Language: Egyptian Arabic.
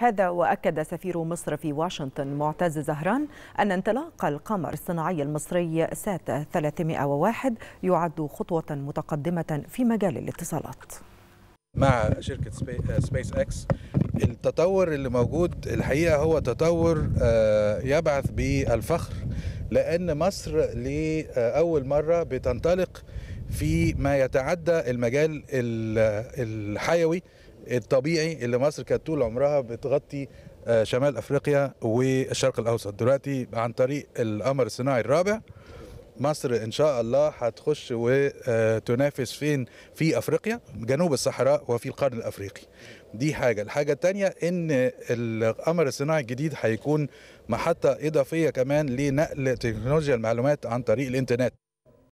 هذا وأكد سفير مصر في واشنطن معتز زهران أن انطلاق القمر الصناعي المصري سات 301 يعد خطوة متقدمة في مجال الاتصالات مع شركة سبيس اكس التطور اللي موجود الحقيقة هو تطور يبعث بالفخر لأن مصر لأول مرة بتنطلق في ما يتعدى المجال الحيوي الطبيعي اللي مصر كانت طول عمرها بتغطي شمال افريقيا والشرق الاوسط دلوقتي عن طريق القمر الصناعي الرابع مصر ان شاء الله هتخش وتنافس فين في افريقيا جنوب الصحراء وفي القرن الافريقي دي حاجه الحاجه الثانيه ان القمر الصناعي الجديد هيكون محطه اضافيه كمان لنقل تكنولوجيا المعلومات عن طريق الانترنت